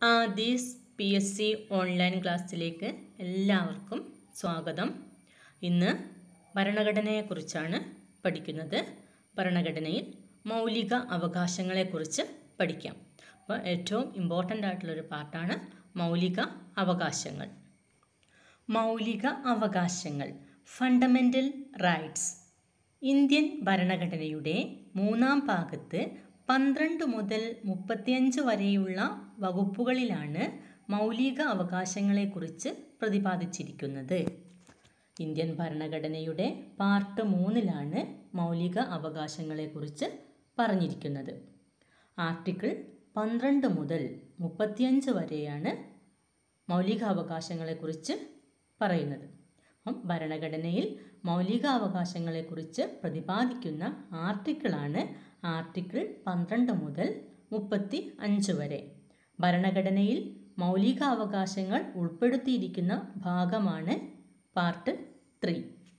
Aadhi's P S C online ക്ലാസ്സിലേക്ക് എല്ലാവർക്കും സ്വാഗതം ഇന്ന് ഭരണഘടനയെക്കുറിച്ചാണ് പഠിക്കുന്നത് ഭരണഘടനയിൽ മൗലിക അവകാശങ്ങളെക്കുറിച്ച് പഠിക്കാം അപ്പോൾ ഏറ്റവും ഇമ്പോർട്ടൻ്റ് ആയിട്ടുള്ളൊരു പാർട്ടാണ് മൗലിക അവകാശങ്ങൾ മൗലിക അവകാശങ്ങൾ ഫണ്ടമെൻ്റൽ റൈറ്റ്സ് ഇന്ത്യൻ ഭരണഘടനയുടെ മൂന്നാം ഭാഗത്ത് പന്ത്രണ്ട് മുതൽ മുപ്പത്തിയഞ്ച് വരെയുള്ള വകുപ്പുകളിലാണ് മൗലിക അവകാശങ്ങളെക്കുറിച്ച് പ്രതിപാദിച്ചിരിക്കുന്നത് ഇന്ത്യൻ ഭരണഘടനയുടെ പാർട്ട് മൂന്നിലാണ് മൗലിക അവകാശങ്ങളെക്കുറിച്ച് പറഞ്ഞിരിക്കുന്നത് ആർട്ടിക്കിൾ പന്ത്രണ്ട് മുതൽ മുപ്പത്തിയഞ്ച് വരെയാണ് മൗലികാവകാശങ്ങളെക്കുറിച്ച് പറയുന്നത് അപ്പം ഭരണഘടനയിൽ മൗലികാവകാശങ്ങളെക്കുറിച്ച് പ്രതിപാദിക്കുന്ന ആർട്ടിക്കിളാണ് ആർട്ടിക്കിൾ പന്ത്രണ്ട് മുതൽ മുപ്പത്തി അഞ്ച് വരെ ഭരണഘടനയിൽ മൗലികാവകാശങ്ങൾ ഉൾപ്പെടുത്തിയിരിക്കുന്ന ഭാഗമാണ് പാർട്ട് ത്രീ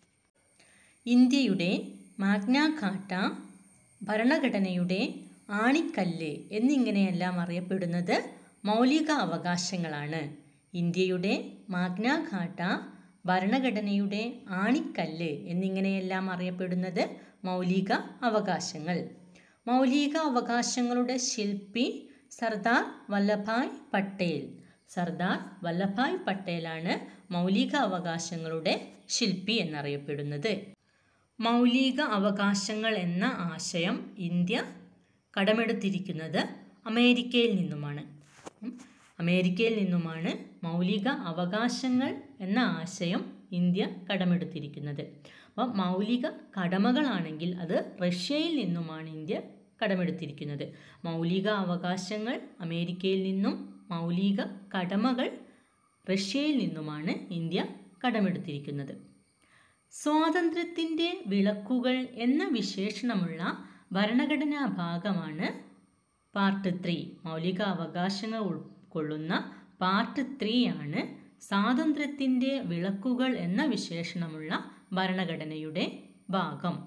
ഇന്ത്യയുടെ മാഗ്നാകാട്ട ഭരണഘടനയുടെ ആണിക്കല്ല് എന്നിങ്ങനെയെല്ലാം അറിയപ്പെടുന്നത് മൗലിക അവകാശങ്ങളാണ് ഇന്ത്യയുടെ മാഗ്നാകാട്ട ഭരണഘടനയുടെ ആണിക്കല്ല് എന്നിങ്ങനെയെല്ലാം അറിയപ്പെടുന്നത് മൗലിക അവകാശങ്ങൾ മൗലിക അവകാശങ്ങളുടെ ശില്പി സർദാർ വല്ലഭായ് പട്ടേൽ സർദാർ വല്ലഭായ് പട്ടേലാണ് മൗലിക അവകാശങ്ങളുടെ ശില്പി എന്നറിയപ്പെടുന്നത് മൗലിക അവകാശങ്ങൾ എന്ന ആശയം ഇന്ത്യ കടമെടുത്തിരിക്കുന്നത് അമേരിക്കയിൽ നിന്നുമാണ് അമേരിക്കയിൽ നിന്നുമാണ് മൗലിക അവകാശങ്ങൾ എന്ന ആശയം ഇന്ത്യ കടമെടുത്തിരിക്കുന്നത് അപ്പം മൗലിക കടമകളാണെങ്കിൽ അത് റഷ്യയിൽ നിന്നുമാണ് ഇന്ത്യ കടമെടുത്തിരിക്കുന്നത് മൗലിക അവകാശങ്ങൾ അമേരിക്കയിൽ നിന്നും മൗലിക കടമകൾ റഷ്യയിൽ നിന്നുമാണ് ഇന്ത്യ കടമെടുത്തിരിക്കുന്നത് സ്വാതന്ത്ര്യത്തിൻ്റെ വിളക്കുകൾ എന്ന വിശേഷണമുള്ള ഭരണഘടനാ ഭാഗമാണ് പാർട്ട് ത്രീ മൗലിക അവകാശങ്ങൾ ഉൾക്കൊള്ളുന്ന പാർട്ട് ത്രീ ആണ് സ്വാതന്ത്ര്യത്തിൻ്റെ വിളക്കുകൾ എന്ന വിശേഷണമുള്ള ഭരണഘടനയുടെ ഭാഗം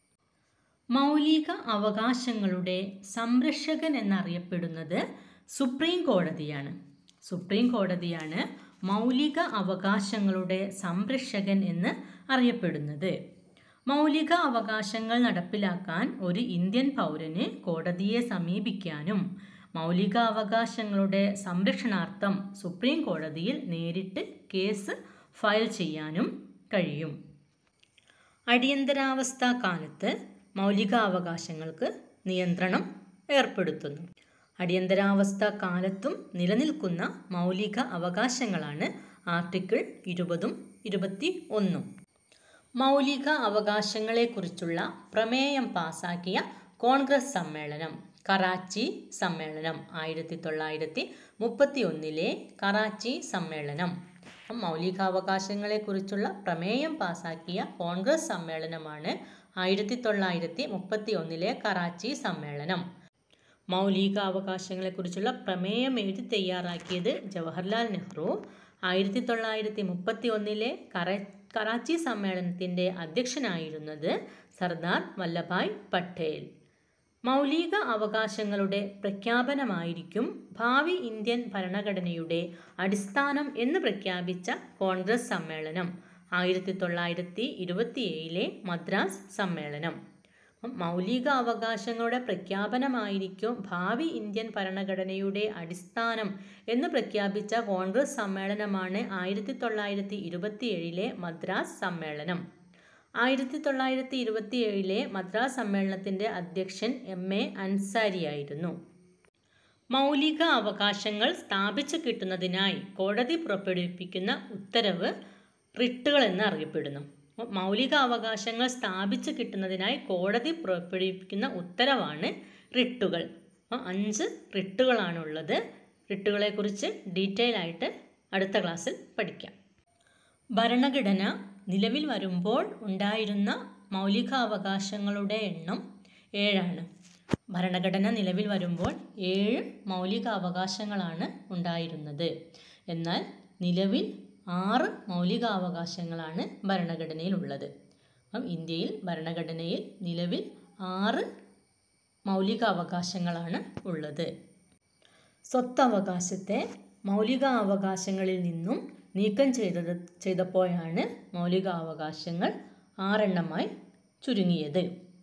മൗലിക അവകാശങ്ങളുടെ സംരക്ഷകൻ എന്നറിയപ്പെടുന്നത് സുപ്രീം കോടതിയാണ് സുപ്രീം കോടതിയാണ് മൗലിക അവകാശങ്ങളുടെ സംരക്ഷകൻ എന്ന് അറിയപ്പെടുന്നത് മൗലിക അവകാശങ്ങൾ നടപ്പിലാക്കാൻ ഒരു ഇന്ത്യൻ പൗരന് കോടതിയെ സമീപിക്കാനും മൗലിക അവകാശങ്ങളുടെ സംരക്ഷണാർത്ഥം സുപ്രീം കോടതിയിൽ നേരിട്ട് കേസ് ഫയൽ ചെയ്യാനും കഴിയും അടിയന്തരാവസ്ഥ കാലത്ത് മൗലികാവകാശങ്ങൾക്ക് നിയന്ത്രണം ഏർപ്പെടുത്തുന്നു അടിയന്തരാവസ്ഥ കാലത്തും നിലനിൽക്കുന്ന മൗലിക അവകാശങ്ങളാണ് ആർട്ടിക്കിൾ ഇരുപതും ഇരുപത്തി ഒന്നും മൗലിക അവകാശങ്ങളെക്കുറിച്ചുള്ള പ്രമേയം പാസാക്കിയ കോൺഗ്രസ് സമ്മേളനം കറാച്ചി സമ്മേളനം ആയിരത്തി തൊള്ളായിരത്തി മുപ്പത്തി ഒന്നിലെ കറാച്ചി സമ്മേളനം മൗലികാവകാശങ്ങളെക്കുറിച്ചുള്ള പ്രമേയം പാസാക്കിയ കോൺഗ്രസ് സമ്മേളനമാണ് ആയിരത്തി തൊള്ളായിരത്തി മുപ്പത്തി ഒന്നിലെ കറാച്ചി സമ്മേളനം മൗലികാവകാശങ്ങളെക്കുറിച്ചുള്ള പ്രമേയം എഴുതി തയ്യാറാക്കിയത് ജവഹർലാൽ നെഹ്റു ആയിരത്തി തൊള്ളായിരത്തി മുപ്പത്തി ഒന്നിലെ കറ കറാച്ചി സമ്മേളനത്തിൻ്റെ അധ്യക്ഷനായിരുന്നത് സർദാർ വല്ലഭായ് പട്ടേൽ മൗലിക അവകാശങ്ങളുടെ പ്രഖ്യാപനമായിരിക്കും ഭാവി ഇന്ത്യൻ ഭരണഘടനയുടെ അടിസ്ഥാനം എന്ന് പ്രഖ്യാപിച്ച കോൺഗ്രസ് സമ്മേളനം ആയിരത്തി തൊള്ളായിരത്തി ഇരുപത്തിയേഴിലെ മദ്രാസ് സമ്മേളനം മൗലിക അവകാശങ്ങളുടെ പ്രഖ്യാപനമായിരിക്കും ഭാവി ഇന്ത്യൻ ഭരണഘടനയുടെ അടിസ്ഥാനം എന്ന് പ്രഖ്യാപിച്ച കോൺഗ്രസ് സമ്മേളനമാണ് ആയിരത്തി തൊള്ളായിരത്തി ഇരുപത്തിയേഴിലെ മദ്രാസ് സമ്മേളനം ആയിരത്തി തൊള്ളായിരത്തി ഇരുപത്തിയേഴിലെ മദ്രാസ് സമ്മേളനത്തിൻ്റെ അധ്യക്ഷൻ എം എ അൻസാരിയായിരുന്നു മൗലിക അവകാശങ്ങൾ സ്ഥാപിച്ചു കിട്ടുന്നതിനായി കോടതി പുറപ്പെടുവിപ്പിക്കുന്ന ഉത്തരവ് റിട്ടുകൾ എന്ന് അറിയപ്പെടുന്നു മൗലിക അവകാശങ്ങൾ സ്ഥാപിച്ചു കിട്ടുന്നതിനായി കോടതി പുറപ്പെടുവിപ്പിക്കുന്ന ഉത്തരവാണ് റിട്ടുകൾ അഞ്ച് റിട്ടുകളാണുള്ളത് റിട്ടുകളെക്കുറിച്ച് ഡീറ്റെയിൽ ആയിട്ട് അടുത്ത ക്ലാസ്സിൽ പഠിക്കാം ഭരണഘടന നിലവിൽ വരുമ്പോൾ ഉണ്ടായിരുന്ന മൗലികാവകാശങ്ങളുടെ എണ്ണം ഏഴാണ് ഭരണഘടന നിലവിൽ വരുമ്പോൾ ഏഴ് മൗലികാവകാശങ്ങളാണ് ഉണ്ടായിരുന്നത് എന്നാൽ നിലവിൽ ആറ് മൗലികാവകാശങ്ങളാണ് ഭരണഘടനയിലുള്ളത് അപ്പം ഇന്ത്യയിൽ ഭരണഘടനയിൽ നിലവിൽ ആറ് മൗലികാവകാശങ്ങളാണ് ഉള്ളത് സ്വത്തവകാശത്തെ മൗലികാവകാശങ്ങളിൽ നിന്നും നീക്കം ചെയ്തത് ചെയ്തപ്പോഴാണ് മൗലികാവകാശങ്ങൾ ആറെണ്ണമായി ചുരുങ്ങിയത്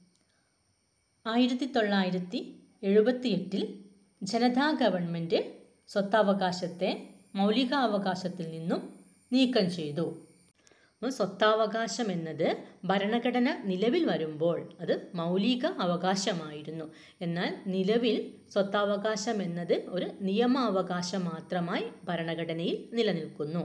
ആയിരത്തി തൊള്ളായിരത്തി എഴുപത്തിയെട്ടിൽ ജനതാ ഗവൺമെൻറ് സ്വത്തവകാശത്തെ മൗലികാവകാശത്തിൽ നിന്നും നീക്കം ചെയ്തു അപ്പോൾ സ്വത്താവകാശം എന്നത് ഭരണഘടന നിലവിൽ വരുമ്പോൾ അത് മൗലിക അവകാശമായിരുന്നു എന്നാൽ നിലവിൽ സ്വത്താവകാശം എന്നത് ഒരു നിയമാവകാശം മാത്രമായി ഭരണഘടനയിൽ നിലനിൽക്കുന്നു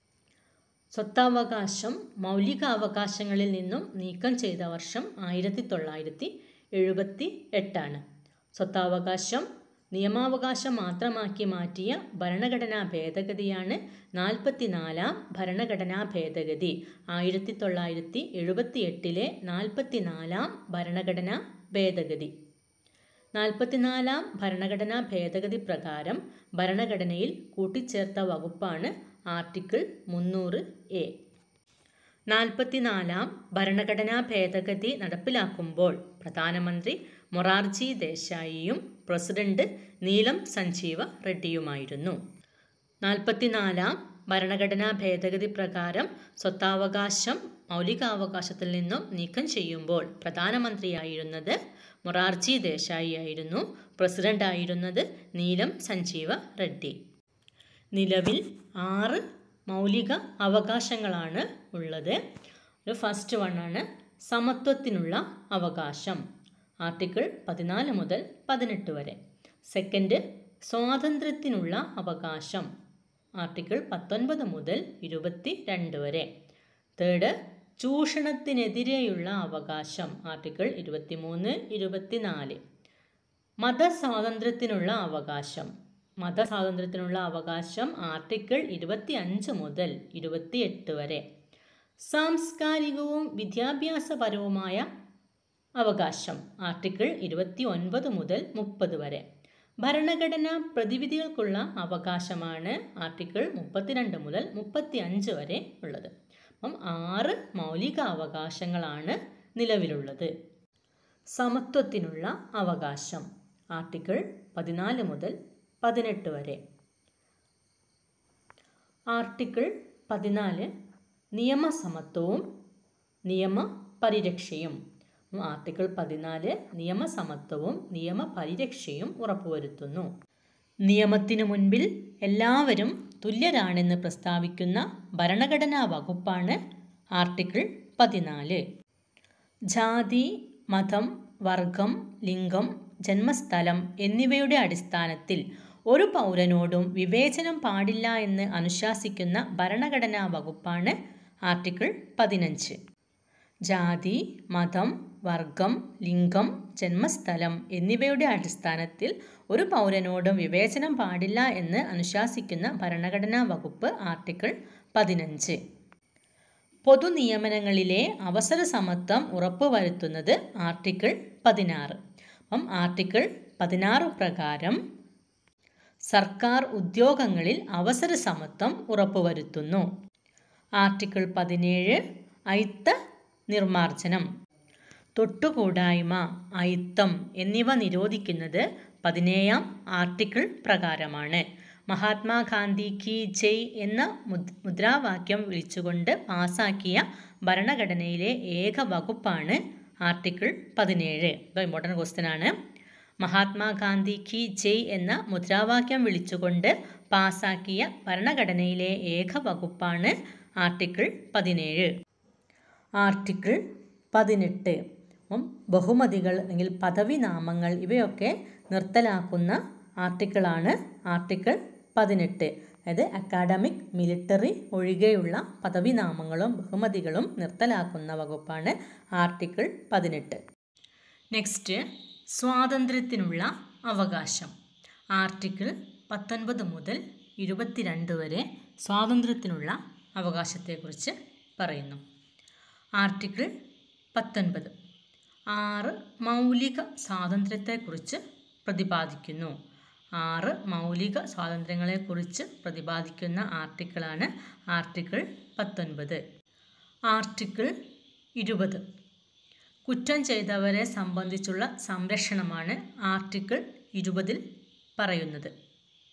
സ്വത്താവകാശം മൗലിക അവകാശങ്ങളിൽ നിന്നും നീക്കം ചെയ്ത വർഷം ആയിരത്തി തൊള്ളായിരത്തി എഴുപത്തി എട്ടാണ് സ്വത്താവകാശം നിയമാവകാശം മാത്രമാക്കി മാറ്റിയ ഭരണഘടനാ ഭേദഗതിയാണ് നാൽപ്പത്തിനാലാം ഭരണഘടനാ ഭേദഗതി ആയിരത്തി തൊള്ളായിരത്തി എഴുപത്തി എട്ടിലെ നാൽപ്പത്തിനാലാം ഭരണഘടനാ ഭേദഗതി നാൽപ്പത്തിനാലാം ഭരണഘടനാ ഭേദഗതി പ്രകാരം ഭരണഘടനയിൽ കൂട്ടിച്ചേർത്ത വകുപ്പാണ് ആർട്ടിക്കിൾ മുന്നൂറ് എ നാൽപ്പത്തിനാലാം ഭരണഘടനാ ഭേദഗതി നടപ്പിലാക്കുമ്പോൾ പ്രധാനമന്ത്രി മൊറാർജി ദേശായിയും പ്രസിഡന്റ് നീലം സഞ്ജീവ റെഡ്ഡിയുമായിരുന്നു നാൽപ്പത്തിനാലാം ഭരണഘടനാ ഭേദഗതി പ്രകാരം സ്വത്താവകാശം മൗലികാവകാശത്തിൽ നിന്നും നീക്കം ചെയ്യുമ്പോൾ പ്രധാനമന്ത്രിയായിരുന്നത് മൊറാർജി ദേശായി ആയിരുന്നു പ്രസിഡന്റ് ആയിരുന്നത് നീലം സഞ്ജീവ റെഡ്ഡി നിലവിൽ ആറ് മൗലിക അവകാശങ്ങളാണ് ഉള്ളത് ഒരു ഫസ്റ്റ് വണ്ണാണ് സമത്വത്തിനുള്ള അവകാശം ആർട്ടിക്കിൾ പതിനാല് മുതൽ പതിനെട്ട് വരെ സെക്കൻഡ് സ്വാതന്ത്ര്യത്തിനുള്ള അവകാശം ആർട്ടിക്കിൾ പത്തൊൻപത് മുതൽ ഇരുപത്തി രണ്ട് വരെ തേർഡ് ചൂഷണത്തിനെതിരെയുള്ള അവകാശം ആർട്ടിക്കിൾ ഇരുപത്തിമൂന്ന് ഇരുപത്തിനാല് മതസ്വാതന്ത്ര്യത്തിനുള്ള അവകാശം മതസ്വാതന്ത്ര്യത്തിനുള്ള അവകാശം ആർട്ടിക്കിൾ ഇരുപത്തി അഞ്ച് മുതൽ ഇരുപത്തിയെട്ട് വരെ സാംസ്കാരികവും വിദ്യാഭ്യാസപരവുമായ അവകാശം ആർട്ടിക്കിൾ ഇരുപത്തി ഒൻപത് മുതൽ മുപ്പത് വരെ ഭരണഘടനാ പ്രതിവിധികൾക്കുള്ള അവകാശമാണ് ആർട്ടിക്കിൾ മുപ്പത്തിരണ്ട് മുതൽ മുപ്പത്തി അഞ്ച് വരെ ഉള്ളത് അപ്പം ആറ് മൗലിക അവകാശങ്ങളാണ് നിലവിലുള്ളത് സമത്വത്തിനുള്ള അവകാശം ആർട്ടിക്കിൾ പതിനാല് മുതൽ പതിനെട്ട് വരെ ആർട്ടിക്കിൾ പതിനാല് നിയമസമത്വവും നിയമ പരിരക്ഷയും ആർട്ടിക്കിൾ പതിനാല് നിയമസമത്വവും നിയമപരിരക്ഷയും ഉറപ്പുവരുത്തുന്നു നിയമത്തിനു മുൻപിൽ എല്ലാവരും തുല്യരാണെന്ന് പ്രസ്താവിക്കുന്ന ഭരണഘടനാ വകുപ്പാണ് ആർട്ടിക്കിൾ പതിനാല് ജാതി മതം വർഗം ലിംഗം ജന്മസ്ഥലം എന്നിവയുടെ അടിസ്ഥാനത്തിൽ ഒരു പൗരനോടും വിവേചനം പാടില്ല എന്ന് അനുശാസിക്കുന്ന ഭരണഘടനാ വകുപ്പാണ് ആർട്ടിക്കിൾ പതിനഞ്ച് ജാതി മതം വർഗം ലിംഗം ജന്മസ്ഥലം എന്നിവയുടെ അടിസ്ഥാനത്തിൽ ഒരു പൗരനോടും വിവേചനം പാടില്ല എന്ന് അനുശാസിക്കുന്ന ഭരണഘടനാ വകുപ്പ് ആർട്ടിക്കിൾ പതിനഞ്ച് പൊതുനിയമനങ്ങളിലെ അവസര സമത്വം ഉറപ്പുവരുത്തുന്നത് ആർട്ടിക്കിൾ പതിനാറ് അപ്പം ആർട്ടിക്കിൾ പതിനാറ് പ്രകാരം സർക്കാർ ഉദ്യോഗങ്ങളിൽ അവസര സമത്വം ഉറപ്പുവരുത്തുന്നു ആർട്ടിക്കിൾ പതിനേഴ് അയിത്ത നിർമാർജനം തൊട്ടുകൂടായ്മ അയിത്തം എന്നിവ നിരോധിക്കുന്നത് പതിനേഴാം ആർട്ടിക്കിൾ പ്രകാരമാണ് മഹാത്മാഗാന്ധി കി ജയ് എന്ന മുദ്രാവാക്യം വിളിച്ചുകൊണ്ട് പാസാക്കിയ ഭരണഘടനയിലെ ഏക വകുപ്പാണ് ആർട്ടിക്കിൾ പതിനേഴ് ഇപ്പോൾ ഇമ്പോർട്ടൻ്റ് ക്വസ്റ്റ്യൻ ആണ് മഹാത്മാഗാന്ധി കി ജയ് എന്ന മുദ്രാവാക്യം വിളിച്ചുകൊണ്ട് പാസാക്കിയ ഭരണഘടനയിലെ ഏക വകുപ്പാണ് ആർട്ടിക്കിൾ പതിനേഴ് ആർട്ടിക്കിൾ പതിനെട്ട് അപ്പം ബഹുമതികൾ അല്ലെങ്കിൽ പദവി നാമങ്ങൾ ഇവയൊക്കെ നിർത്തലാക്കുന്ന ആർട്ടിക്കിളാണ് ആർട്ടിക്കിൾ പതിനെട്ട് അതായത് അക്കാഡമിക് മിലിറ്ററി ഒഴികെയുള്ള പദവി നാമങ്ങളും ബഹുമതികളും നിർത്തലാക്കുന്ന വകുപ്പാണ് ആർട്ടിക്കിൾ പതിനെട്ട് നെക്സ്റ്റ് സ്വാതന്ത്ര്യത്തിനുള്ള അവകാശം ആർട്ടിക്കിൾ പത്തൊൻപത് മുതൽ ഇരുപത്തിരണ്ട് വരെ സ്വാതന്ത്ര്യത്തിനുള്ള അവകാശത്തെക്കുറിച്ച് പറയുന്നു ആർട്ടിക്കിൾ പത്തൊൻപത് ആറ് മൗലിക സ്വാതന്ത്ര്യത്തെക്കുറിച്ച് പ്രതിപാദിക്കുന്നു ആറ് മൗലിക സ്വാതന്ത്ര്യങ്ങളെക്കുറിച്ച് പ്രതിപാദിക്കുന്ന ആർട്ടിക്കിളാണ് ആർട്ടിക്കിൾ പത്തൊൻപത് ആർട്ടിക്കിൾ ഇരുപത് കുറ്റം ചെയ്തവരെ സംബന്ധിച്ചുള്ള സംരക്ഷണമാണ് ആർട്ടിക്കിൾ ഇരുപതിൽ പറയുന്നത്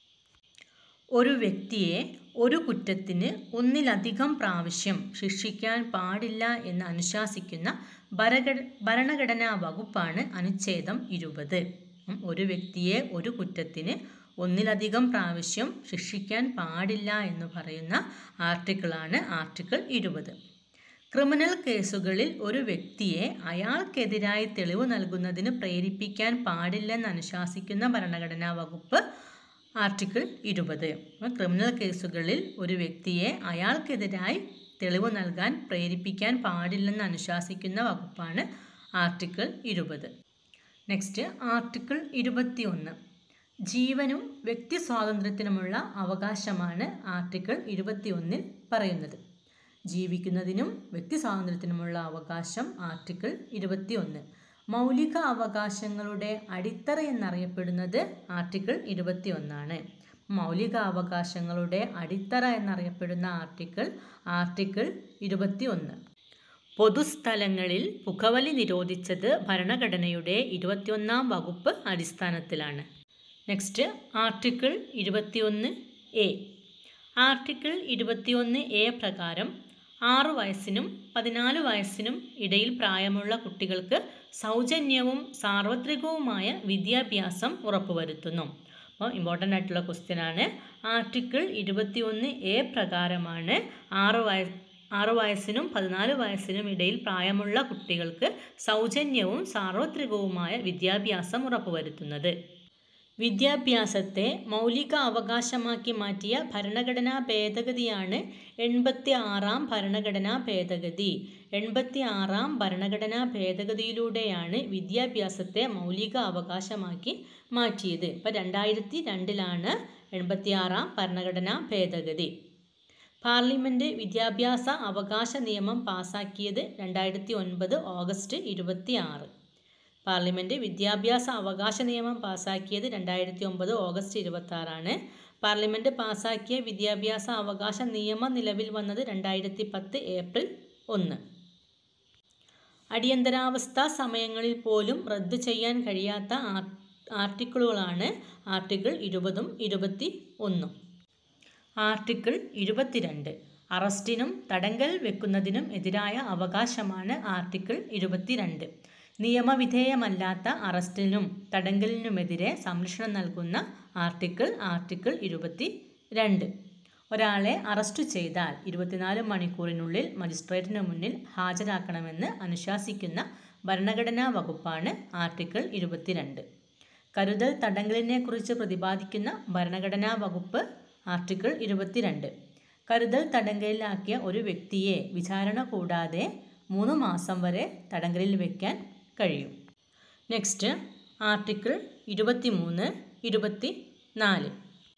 ഒരു വ്യക്തിയെ ഒരു കുറ്റത്തിന് ഒന്നിലധികം പ്രാവശ്യം ശിക്ഷിക്കാൻ പാടില്ല എന്ന് അനുശാസിക്കുന്ന ഭരഘട ഭരണഘടനാ വകുപ്പാണ് അനുച്ഛേദം ഇരുപത് ഒരു വ്യക്തിയെ ഒരു കുറ്റത്തിന് ഒന്നിലധികം പ്രാവശ്യം ശിക്ഷിക്കാൻ പാടില്ല എന്ന് പറയുന്ന ആർട്ടിക്കിളാണ് ആർട്ടിക്കിൾ ഇരുപത് ക്രിമിനൽ കേസുകളിൽ ഒരു വ്യക്തിയെ അയാൾക്കെതിരായി തെളിവ് നൽകുന്നതിന് പ്രേരിപ്പിക്കാൻ പാടില്ലെന്ന് അനുശാസിക്കുന്ന ഭരണഘടനാ വകുപ്പ് ആർട്ടിക്കിൾ ഇരുപത് ക്രിമിനൽ കേസുകളിൽ ഒരു വ്യക്തിയെ അയാൾക്കെതിരായി തെളിവ് നൽകാൻ പ്രേരിപ്പിക്കാൻ പാടില്ലെന്ന് അനുശാസിക്കുന്ന വകുപ്പാണ് ആർട്ടിക്കിൾ ഇരുപത് നെക്സ്റ്റ് ആർട്ടിക്കിൾ ഇരുപത്തി ഒന്ന് ജീവനും വ്യക്തി സ്വാതന്ത്ര്യത്തിനുമുള്ള അവകാശമാണ് ആർട്ടിക്കിൾ ഇരുപത്തി ഒന്നിൽ പറയുന്നത് ജീവിക്കുന്നതിനും വ്യക്തി സ്വാതന്ത്ര്യത്തിനുമുള്ള അവകാശം ആർട്ടിക്കിൾ ഇരുപത്തി ഒന്ന് മൗലിക അവകാശങ്ങളുടെ അടിത്തറ എന്നറിയപ്പെടുന്നത് ആർട്ടിക്കിൾ ഇരുപത്തി ഒന്നാണ് മൗലിക അവകാശങ്ങളുടെ അടിത്തറ എന്നറിയപ്പെടുന്ന ആർട്ടിക്കിൾ ആർട്ടിക്കിൾ ഇരുപത്തി ഒന്ന് പൊതുസ്ഥലങ്ങളിൽ പുകവലി നിരോധിച്ചത് ഭരണഘടനയുടെ ഇരുപത്തിയൊന്നാം വകുപ്പ് അടിസ്ഥാനത്തിലാണ് നെക്സ്റ്റ് ആർട്ടിക്കിൾ ഇരുപത്തിയൊന്ന് എ ആർട്ടിക്കിൾ ഇരുപത്തിയൊന്ന് എ പ്രകാരം ആറു വയസ്സിനും പതിനാല് വയസ്സിനും ഇടയിൽ പ്രായമുള്ള കുട്ടികൾക്ക് സൗജന്യവും സാർവത്രികവുമായ വിദ്യാഭ്യാസം ഉറപ്പുവരുത്തുന്നു അപ്പോൾ ഇമ്പോർട്ടൻ്റ് ആയിട്ടുള്ള ക്വസ്റ്റ്യൻ ആണ് ആർട്ടിക്കിൾ ഇരുപത്തിയൊന്ന് എ പ്രകാരമാണ് ആറ് വയ ആറ് വയസ്സിനും പതിനാല് വയസ്സിനും ഇടയിൽ പ്രായമുള്ള കുട്ടികൾക്ക് സൗജന്യവും സാർവത്രികവുമായ വിദ്യാഭ്യാസം ഉറപ്പുവരുത്തുന്നത് വിദ്യാഭ്യാസത്തെ മൗലിക അവകാശമാക്കി മാറ്റിയ ഭരണഘടനാ ഭേദഗതിയാണ് എൺപത്തി ആറാം ഭരണഘടനാ ഭേദഗതി എൺപത്തി ആറാം ഭരണഘടനാ ഭേദഗതിയിലൂടെയാണ് വിദ്യാഭ്യാസത്തെ മൗലിക അവകാശമാക്കി മാറ്റിയത് ഇപ്പം രണ്ടായിരത്തി രണ്ടിലാണ് എൺപത്തി ആറാം ഭരണഘടനാ ഭേദഗതി പാർലമെൻറ്റ് വിദ്യാഭ്യാസ അവകാശ നിയമം പാസാക്കിയത് രണ്ടായിരത്തി ഒൻപത് ഓഗസ്റ്റ് ഇരുപത്തി ആറ് പാർലമെൻറ്റ് വിദ്യാഭ്യാസ അവകാശ നിയമം പാസാക്കിയത് രണ്ടായിരത്തി ഒമ്പത് ഓഗസ്റ്റ് ഇരുപത്തി ആറാണ് പാർലമെൻറ്റ് പാസാക്കിയ വിദ്യാഭ്യാസ അവകാശ നിയമം നിലവിൽ വന്നത് രണ്ടായിരത്തി പത്ത് ഏപ്രിൽ ഒന്ന് അടിയന്തരാവസ്ഥ സമയങ്ങളിൽ പോലും റദ്ദ് ചെയ്യാൻ കഴിയാത്ത ആർട്ടിക്കിളുകളാണ് ആർട്ടിക്കിൾ ഇരുപതും ഇരുപത്തി ഒന്നും ആർട്ടിക്കിൾ ഇരുപത്തിരണ്ട് അറസ്റ്റിനും തടങ്കൽ വെക്കുന്നതിനും എതിരായ അവകാശമാണ് ആർട്ടിക്കിൾ ഇരുപത്തിരണ്ട് നിയമവിധേയമല്ലാത്ത അറസ്റ്റിനും തടങ്കലിനുമെതിരെ സംരക്ഷണം നൽകുന്ന ആർട്ടിക്കിൾ ആർട്ടിക്കിൾ ഇരുപത്തി രണ്ട് ഒരാളെ അറസ്റ്റ് ചെയ്താൽ ഇരുപത്തിനാല് മണിക്കൂറിനുള്ളിൽ മജിസ്ട്രേറ്റിന് മുന്നിൽ ഹാജരാക്കണമെന്ന് അനുശാസിക്കുന്ന ഭരണഘടനാ വകുപ്പാണ് ആർട്ടിക്കിൾ ഇരുപത്തിരണ്ട് കരുതൽ തടങ്കലിനെക്കുറിച്ച് പ്രതിപാദിക്കുന്ന ഭരണഘടനാ വകുപ്പ് ആർട്ടിക്കിൾ ഇരുപത്തിരണ്ട് കരുതൽ തടങ്കലിലാക്കിയ ഒരു വ്യക്തിയെ വിചാരണ കൂടാതെ മൂന്ന് മാസം വരെ തടങ്കലിൽ വയ്ക്കാൻ കഴിയും നെക്സ്റ്റ് ആർട്ടിക്കിൾ ഇരുപത്തി മൂന്ന് ഇരുപത്തി നാല്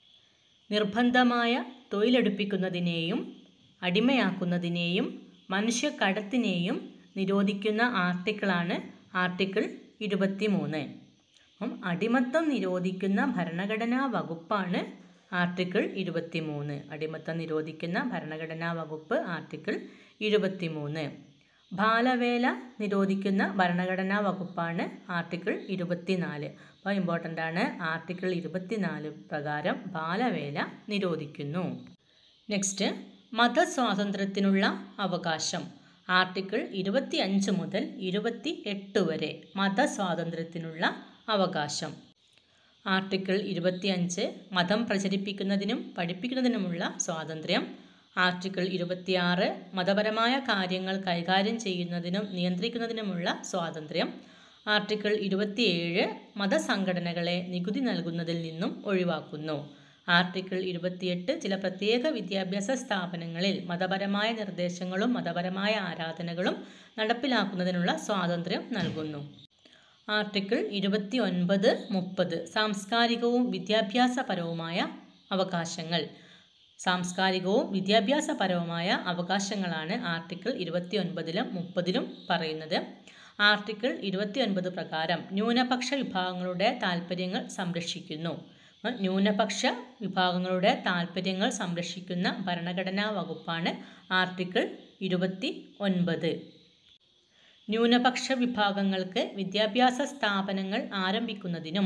നിർബന്ധമായ തൊഴിലെടുപ്പിക്കുന്നതിനെയും അടിമയാക്കുന്നതിനെയും മനുഷ്യക്കടത്തിനെയും നിരോധിക്കുന്ന ആർട്ടിക്കിളാണ് ആർട്ടിക്കിൾ ഇരുപത്തി മൂന്ന് അപ്പം അടിമത്തം നിരോധിക്കുന്ന ഭരണഘടനാ വകുപ്പാണ് ആർട്ടിക്കിൾ ഇരുപത്തി മൂന്ന് അടിമത്തം നിരോധിക്കുന്ന ഭരണഘടനാ വകുപ്പ് ആർട്ടിക്കിൾ ഇരുപത്തി മൂന്ന് ബാലവേല നിരോധിക്കുന്ന ഭരണഘടനാ വകുപ്പാണ് ആർട്ടിക്കിൾ ഇരുപത്തിനാല് അപ്പോൾ ഇമ്പോർട്ടൻ്റ് ആണ് ആർട്ടിക്കിൾ ഇരുപത്തിനാല് പ്രകാരം ബാലവേല നിരോധിക്കുന്നു നെക്സ്റ്റ് മതസ്വാതന്ത്ര്യത്തിനുള്ള അവകാശം ആർട്ടിക്കിൾ ഇരുപത്തി അഞ്ച് മുതൽ ഇരുപത്തി എട്ട് വരെ മതസ്വാതന്ത്ര്യത്തിനുള്ള അവകാശം ആർട്ടിക്കിൾ ഇരുപത്തിയഞ്ച് മതം പ്രചരിപ്പിക്കുന്നതിനും പഠിപ്പിക്കുന്നതിനുമുള്ള സ്വാതന്ത്ര്യം ആർട്ടിക്കിൾ ഇരുപത്തിയാറ് മതപരമായ കാര്യങ്ങൾ കൈകാര്യം ചെയ്യുന്നതിനും നിയന്ത്രിക്കുന്നതിനുമുള്ള സ്വാതന്ത്ര്യം ആർട്ടിക്കിൾ ഇരുപത്തിയേഴ് മതസംഘടനകളെ നികുതി നൽകുന്നതിൽ നിന്നും ഒഴിവാക്കുന്നു ആർട്ടിക്കിൾ ഇരുപത്തിയെട്ട് ചില പ്രത്യേക വിദ്യാഭ്യാസ സ്ഥാപനങ്ങളിൽ മതപരമായ നിർദ്ദേശങ്ങളും മതപരമായ ആരാധനകളും നടപ്പിലാക്കുന്നതിനുള്ള സ്വാതന്ത്ര്യം നൽകുന്നു ആർട്ടിക്കിൾ ഇരുപത്തി ഒൻപത് മുപ്പത് സാംസ്കാരികവും വിദ്യാഭ്യാസപരവുമായ അവകാശങ്ങൾ സാംസ്കാരികവും വിദ്യാഭ്യാസപരവുമായ അവകാശങ്ങളാണ് ആർട്ടിക്കിൾ ഇരുപത്തി ഒൻപതിലും മുപ്പതിലും പറയുന്നത് ആർട്ടിക്കിൾ ഇരുപത്തി ഒൻപത് പ്രകാരം ന്യൂനപക്ഷ വിഭാഗങ്ങളുടെ താൽപ്പര്യങ്ങൾ സംരക്ഷിക്കുന്നു ന്യൂനപക്ഷ വിഭാഗങ്ങളുടെ താൽപ്പര്യങ്ങൾ സംരക്ഷിക്കുന്ന ഭരണഘടനാ വകുപ്പാണ് ആർട്ടിക്കിൾ ഇരുപത്തി ഒൻപത് ന്യൂനപക്ഷ വിഭാഗങ്ങൾക്ക് വിദ്യാഭ്യാസ സ്ഥാപനങ്ങൾ ആരംഭിക്കുന്നതിനും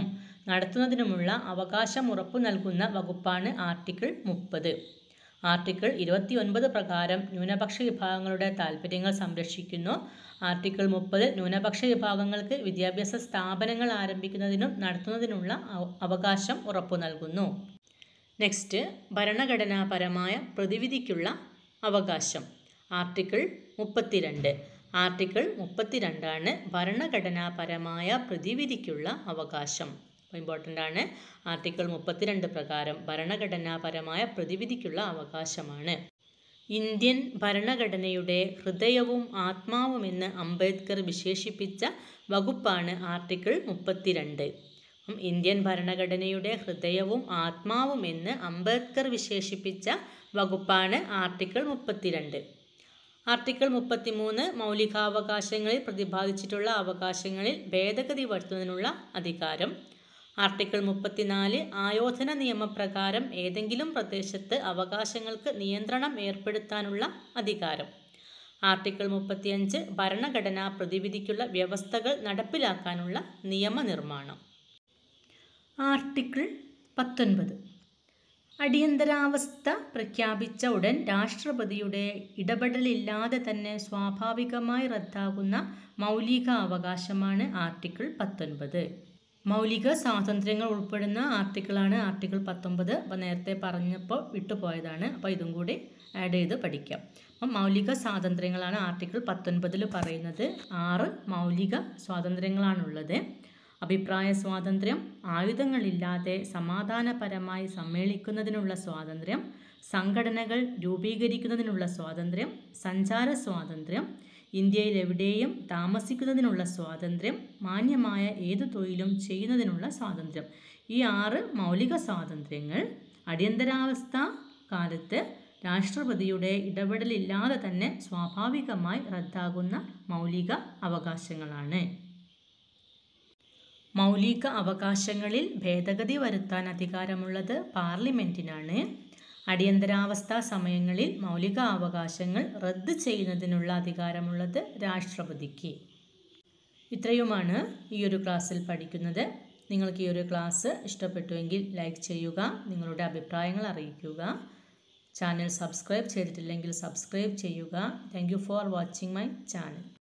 നടത്തുന്നതിനുമുള്ള അവകാശം ഉറപ്പു നൽകുന്ന വകുപ്പാണ് ആർട്ടിക്കിൾ മുപ്പത് ആർട്ടിക്കിൾ ഇരുപത്തി ഒൻപത് പ്രകാരം ന്യൂനപക്ഷ വിഭാഗങ്ങളുടെ താൽപ്പര്യങ്ങൾ സംരക്ഷിക്കുന്നു ആർട്ടിക്കിൾ മുപ്പത് ന്യൂനപക്ഷ വിഭാഗങ്ങൾക്ക് വിദ്യാഭ്യാസ സ്ഥാപനങ്ങൾ ആരംഭിക്കുന്നതിനും നടത്തുന്നതിനുള്ള അവ- അവകാശം ഉറപ്പു നൽകുന്നു നെക്സ്റ്റ് ഭരണഘടനാപരമായ പ്രതിവിധിക്കുള്ള അവകാശം ആർട്ടിക്കിൾ മുപ്പത്തിരണ്ട് ആർട്ടിക്കിൾ മുപ്പത്തിരണ്ടാണ് ഭരണഘടനാപരമായ പ്രതിവിധിക്കുള്ള അവകാശം അപ്പോൾ ഇമ്പോർട്ടൻ്റ് ആണ് ആർട്ടിക്കിൾ മുപ്പത്തിരണ്ട് പ്രകാരം ഭരണഘടനാപരമായ പ്രതിവിധിക്കുള്ള അവകാശമാണ് ഇന്ത്യൻ ഭരണഘടനയുടെ ഹൃദയവും ആത്മാവുമെന്ന് അംബേദ്കർ വിശേഷിപ്പിച്ച വകുപ്പാണ് ആർട്ടിക്കിൾ മുപ്പത്തിരണ്ട് അപ്പം ഇന്ത്യൻ ഭരണഘടനയുടെ ഹൃദയവും ആത്മാവുമെന്ന് അംബേദ്കർ വിശേഷിപ്പിച്ച വകുപ്പാണ് ആർട്ടിക്കിൾ മുപ്പത്തിരണ്ട് ആർട്ടിക്കിൾ മുപ്പത്തിമൂന്ന് മൗലികാവകാശങ്ങളിൽ പ്രതിപാദിച്ചിട്ടുള്ള അവകാശങ്ങളിൽ ഭേദഗതി വരുത്തുന്നതിനുള്ള അധികാരം ആർട്ടിക്കിൾ മുപ്പത്തിനാല് ആയോധന നിയമപ്രകാരം ഏതെങ്കിലും പ്രദേശത്ത് അവകാശങ്ങൾക്ക് നിയന്ത്രണം ഏർപ്പെടുത്താനുള്ള അധികാരം ആർട്ടിക്കിൾ മുപ്പത്തിയഞ്ച് ഭരണഘടനാ പ്രതിവിധിക്കുള്ള വ്യവസ്ഥകൾ നടപ്പിലാക്കാനുള്ള നിയമനിർമ്മാണം ആർട്ടിക്കിൾ പത്തൊൻപത് അടിയന്തരാവസ്ഥ പ്രഖ്യാപിച്ച ഉടൻ രാഷ്ട്രപതിയുടെ ഇടപെടലില്ലാതെ തന്നെ സ്വാഭാവികമായി റദ്ദാകുന്ന മൗലിക അവകാശമാണ് ആർട്ടിക്കിൾ പത്തൊൻപത് മൗലിക സ്വാതന്ത്ര്യങ്ങൾ ഉൾപ്പെടുന്ന ആർട്ടിക്കിളാണ് ആർട്ടിക്കിൾ പത്തൊമ്പത് അപ്പോൾ നേരത്തെ പറഞ്ഞപ്പോൾ വിട്ടുപോയതാണ് അപ്പോൾ ഇതും കൂടി ആഡ് ചെയ്ത് പഠിക്കാം അപ്പം മൗലിക സ്വാതന്ത്ര്യങ്ങളാണ് ആർട്ടിക്കിൾ പത്തൊൻപതിൽ പറയുന്നത് ആറ് മൗലിക സ്വാതന്ത്ര്യങ്ങളാണുള്ളത് അഭിപ്രായ സ്വാതന്ത്ര്യം ആയുധങ്ങളില്ലാതെ സമാധാനപരമായി സമ്മേളിക്കുന്നതിനുള്ള സ്വാതന്ത്ര്യം സംഘടനകൾ രൂപീകരിക്കുന്നതിനുള്ള സ്വാതന്ത്ര്യം സഞ്ചാര സ്വാതന്ത്ര്യം ഇന്ത്യയിൽ എവിടെയും താമസിക്കുന്നതിനുള്ള സ്വാതന്ത്ര്യം മാന്യമായ ഏതു തൊഴിലും ചെയ്യുന്നതിനുള്ള സ്വാതന്ത്ര്യം ഈ ആറ് മൗലിക സ്വാതന്ത്ര്യങ്ങൾ അടിയന്തരാവസ്ഥ കാലത്ത് രാഷ്ട്രപതിയുടെ ഇടപെടലില്ലാതെ തന്നെ സ്വാഭാവികമായി റദ്ദാകുന്ന മൗലിക അവകാശങ്ങളാണ് മൗലിക അവകാശങ്ങളിൽ ഭേദഗതി വരുത്താൻ അധികാരമുള്ളത് പാർലമെൻറ്റിനാണ് അടിയന്തരാവസ്ഥാ സമയങ്ങളിൽ മൗലിക അവകാശങ്ങൾ റദ്ദ് ചെയ്യുന്നതിനുള്ള അധികാരമുള്ളത് രാഷ്ട്രപതിക്ക് ഇത്രയുമാണ് ഈ ഒരു ക്ലാസ്സിൽ പഠിക്കുന്നത് നിങ്ങൾക്ക് ഈ ഒരു ക്ലാസ് ഇഷ്ടപ്പെട്ടുവെങ്കിൽ ലൈക്ക് ചെയ്യുക നിങ്ങളുടെ അഭിപ്രായങ്ങൾ അറിയിക്കുക ചാനൽ സബ്സ്ക്രൈബ് ചെയ്തിട്ടില്ലെങ്കിൽ സബ്സ്ക്രൈബ് ചെയ്യുക thank you for watching my channel